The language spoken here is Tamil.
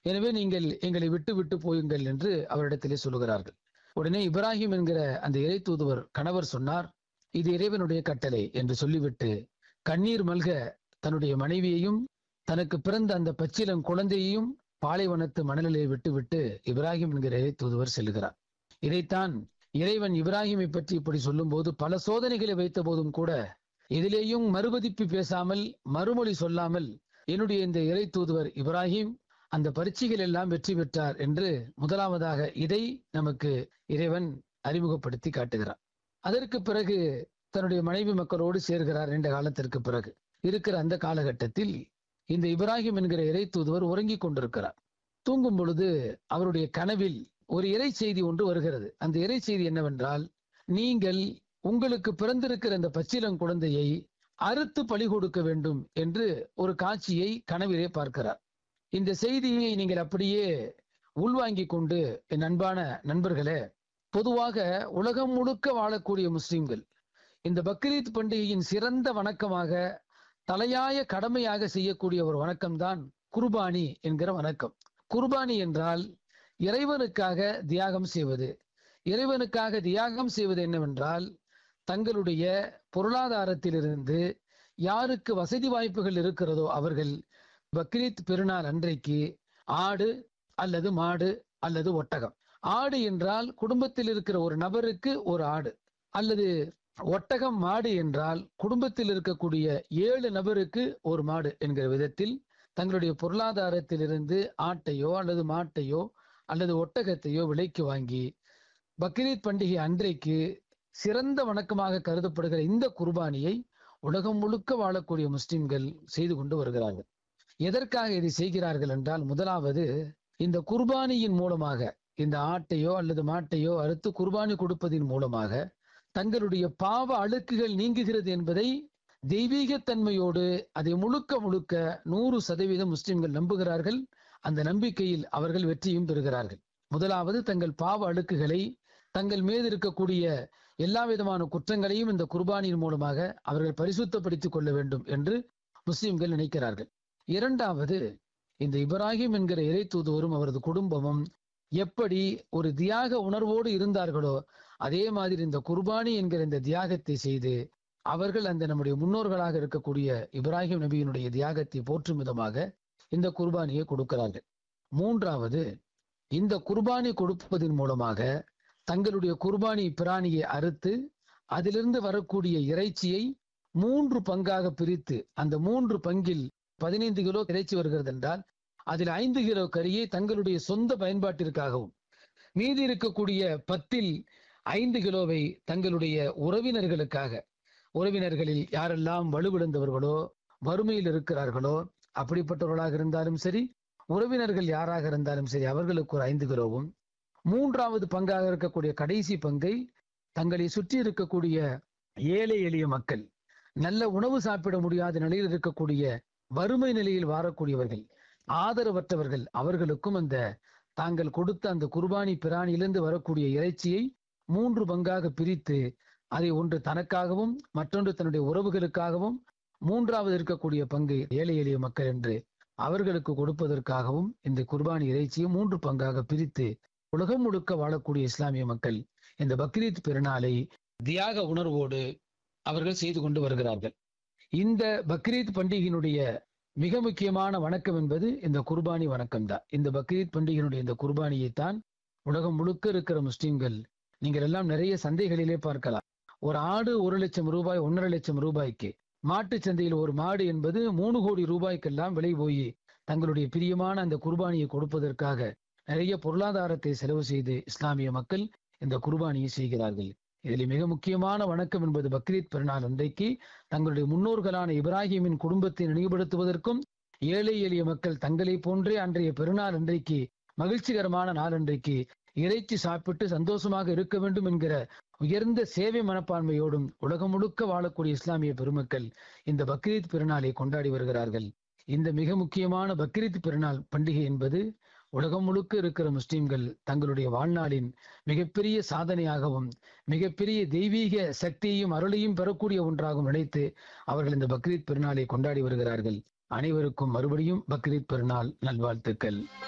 எனவே நீங்கள் எங்களை விட்டு விட்டு போயுங்கள் என்று அவரிடத்திலே சொல்லுகிறார்கள் உடனே இப்ராஹிம் என்கிற அந்த இறை தூதுவர் கணவர் சொன்னார் இது இறைவனுடைய கட்டளை என்று சொல்லிவிட்டு கண்ணீர் மல்க தன்னுடைய மனைவியையும் தனக்கு பிறந்த அந்த பச்சிலம் குழந்தையையும் பாலைவனத்து மணலிலே விட்டுவிட்டு இப்ராஹிம் என்கிற இறை தூதுவர் செல்கிறார் இதைத்தான் இறைவன் இப்ராஹிமை பற்றி இப்படி சொல்லும்போது பல சோதனைகளை வைத்த போதும் கூட எதிலேயும் மறுபதிப்பு பேசாமல் மறுமொழி சொல்லாமல் என்னுடைய இந்த இறை தூதுவர் இப்ராஹிம் அந்த பரீட்சைகள் எல்லாம் வெற்றி பெற்றார் என்று முதலாவதாக இதை நமக்கு இறைவன் அறிமுகப்படுத்தி காட்டுகிறார் அதற்கு பிறகு தன்னுடைய மனைவி மக்களோடு சேர்கிறார் நீண்ட காலத்திற்கு பிறகு இருக்கிற அந்த காலகட்டத்தில் இந்த இப்ராஹிம் என்கிற இறை தூதுவர் உறங்கிக் கொண்டிருக்கிறார் தூங்கும் பொழுது அவருடைய கனவில் ஒரு இறை செய்தி ஒன்று வருகிறது அந்த இறை செய்தி என்னவென்றால் நீங்கள் உங்களுக்கு பிறந்திருக்கிற அந்த பச்சிலம் குழந்தையை அறுத்து பழி கொடுக்க வேண்டும் என்று ஒரு காட்சியை கனவிலே பார்க்கிறார் இந்த செய்தியை நீங்கள் அப்படியே உள்வாங்கிக் கொண்டு என் அன்பான நண்பர்களே பொதுவாக உலகம் முழுக்க வாழக்கூடிய முஸ்லிம்கள் இந்த பக்ரீத் பண்டிகையின் சிறந்த வணக்கமாக தலையாய கடமையாக செய்யக்கூடிய ஒரு வணக்கம்தான் குர்பானி என்கிற வணக்கம் குர்பானி என்றால் இறைவனுக்காக தியாகம் செய்வது இறைவனுக்காக தியாகம் செய்வது என்னவென்றால் தங்களுடைய பொருளாதாரத்திலிருந்து யாருக்கு வசதி வாய்ப்புகள் இருக்கிறதோ அவர்கள் பக்ரீத் பெருநாள் அன்றைக்கு ஆடு அல்லது மாடு அல்லது ஒட்டகம் ஆடு என்றால் குடும்பத்தில் இருக்கிற ஒரு நபருக்கு ஒரு ஆடு அல்லது ஒட்டகம் மாடு என்றால் குடும்பத்தில் இருக்கக்கூடிய ஏழு நபருக்கு ஒரு மாடு என்கிற விதத்தில் தங்களுடைய பொருளாதாரத்திலிருந்து ஆட்டையோ அல்லது மாட்டையோ அல்லது ஒட்டகத்தையோ விலைக்கு வாங்கி பக்ரீத் பண்டிகை அன்றைக்கு சிறந்த வணக்கமாக கருதப்படுகிற இந்த குர்பானியை உலகம் முழுக்க வாழக்கூடிய முஸ்லிம்கள் செய்து கொண்டு வருகிறார்கள் எதற்காக இதை செய்கிறார்கள் என்றால் முதலாவது இந்த குர்பானியின் மூலமாக இந்த ஆட்டையோ அல்லது மாட்டையோ அறுத்து குர்பானி கொடுப்பதின் மூலமாக தங்களுடைய பாவ அழுக்குகள் நீங்குகிறது என்பதை தெய்வீகத்தன்மையோடு அதை முழுக்க முழுக்க நூறு சதவீதம் முஸ்லிம்கள் நம்புகிறார்கள் அந்த நம்பிக்கையில் அவர்கள் வெற்றியும் பெறுகிறார்கள் முதலாவது தங்கள் பாவ அழுக்குகளை தங்கள் மீது இருக்கக்கூடிய எல்லா விதமான குற்றங்களையும் இந்த குர்பானியின் மூலமாக அவர்கள் பரிசுத்தப்படுத்திக் கொள்ள வேண்டும் என்று முஸ்லிம்கள் நினைக்கிறார்கள் இரண்டாவது இந்த இப்ராஹிம் என்கிற இறை தூதுவரும் அவரது குடும்பமும் எப்படி ஒரு தியாக உணர்வோடு இருந்தார்களோ அதே மாதிரி இந்த குர்பானி என்கிற இந்த தியாகத்தை செய்து அவர்கள் அந்த நம்முடைய முன்னோர்களாக இருக்கக்கூடிய இப்ராஹிம் நபியினுடைய தியாகத்தை போற்றும் விதமாக இந்த குர்பானியை கொடுக்கிறார்கள் மூன்றாவது இந்த குர்பானி கொடுப்பதன் மூலமாக தங்களுடைய குர்பானி பிராணியை அறுத்து அதிலிருந்து வரக்கூடிய இறைச்சியை மூன்று பங்காக பிரித்து அந்த மூன்று பங்கில் பதினைந்து கிலோ இறைச்சி வருகிறது என்றால் அதில் ஐந்து கிலோ கறியை தங்களுடைய சொந்த பயன்பாட்டிற்காகவும் மீதி இருக்கக்கூடிய பத்தில் ஐந்து கிலோவை தங்களுடைய உறவினர்களுக்காக உறவினர்களில் யாரெல்லாம் வலுவிழந்தவர்களோ வறுமையில் இருக்கிறார்களோ அப்படிப்பட்டவர்களாக இருந்தாலும் சரி உறவினர்கள் யாராக இருந்தாலும் சரி அவர்களுக்கு ஒரு ஐந்து கிலோவும் மூன்றாவது பங்காக இருக்கக்கூடிய கடைசி பங்கை தங்களை சுற்றி இருக்கக்கூடிய ஏழை எளிய மக்கள் நல்ல உணவு சாப்பிட முடியாத நிலையில் இருக்கக்கூடிய வறுமை நிலையில் வாழக்கூடியவர்கள் ஆதரவற்றவர்கள் அவர்களுக்கும் அந்த தாங்கள் கொடுத்த அந்த குர்பானி பிராணியிலிருந்து வரக்கூடிய இறைச்சியை மூன்று பங்காக பிரித்து அதை ஒன்று தனக்காகவும் மற்றொன்று தன்னுடைய உறவுகளுக்காகவும் மூன்றாவது இருக்கக்கூடிய பங்கு ஏழை எளிய மக்கள் என்று அவர்களுக்கு கொடுப்பதற்காகவும் இந்த குர்பானி இறைச்சியை மூன்று பங்காக பிரித்து உலகம் முழுக்க வாழக்கூடிய இஸ்லாமிய மக்கள் இந்த பக்ரீத் பெருநாளை தியாக உணர்வோடு அவர்கள் செய்து கொண்டு வருகிறார்கள் இந்த பக்ரீத் பண்டிகையினுடைய மிக முக்கியமான வணக்கம் என்பது இந்த குர்பானி வணக்கம் தான் இந்த பக்ரீத் பண்டிகையினுடைய இந்த குர்பானியை தான் உலகம் முழுக்க இருக்கிற முஸ்லிம்கள் நீங்கள் எல்லாம் நிறைய சந்தைகளிலே பார்க்கலாம் ஒரு ஆடு ஒரு லட்சம் ரூபாய் ஒன்றரை லட்சம் ரூபாய்க்கு மாட்டு சந்தையில் ஒரு மாடு என்பது மூணு கோடி ரூபாய்க்கெல்லாம் விலை போய் தங்களுடைய பிரியமான அந்த குர்பானியை கொடுப்பதற்காக நிறைய பொருளாதாரத்தை செலவு செய்து இஸ்லாமிய மக்கள் இந்த குர்பானியை செய்கிறார்கள் இதில் மிக முக்கியமான வணக்கம் என்பது பக்ரீத் பெருநாள் அன்றைக்கு தங்களுடைய முன்னோர்களான இப்ராஹிமின் குடும்பத்தை நினைவுபடுத்துவதற்கும் ஏழை எளிய மக்கள் தங்களை போன்றே அன்றைய பெருநாள் அன்றைக்கு மகிழ்ச்சிகரமான நாள் அன்றைக்கு இறைச்சி சாப்பிட்டு சந்தோஷமாக இருக்க வேண்டும் என்கிற உயர்ந்த சேவை மனப்பான்மையோடும் உலகம் முழுக்க வாழக்கூடிய இஸ்லாமிய பெருமக்கள் இந்த பக்ரீத் பெருநாளை கொண்டாடி வருகிறார்கள் இந்த மிக முக்கியமான பக்ரீத் பெருநாள் பண்டிகை என்பது உலகம் முழுக்க இருக்கிற முஸ்லிம்கள் தங்களுடைய வாழ்நாளின் மிகப்பெரிய சாதனையாகவும் மிகப்பெரிய தெய்வீக சக்தியையும் அருளையும் பெறக்கூடிய ஒன்றாகவும் நினைத்து அவர்கள் இந்த பக்ரீத் பெருநாளை கொண்டாடி வருகிறார்கள் அனைவருக்கும் மறுபடியும் பக்ரீத் பெருநாள் நல்வாழ்த்துக்கள்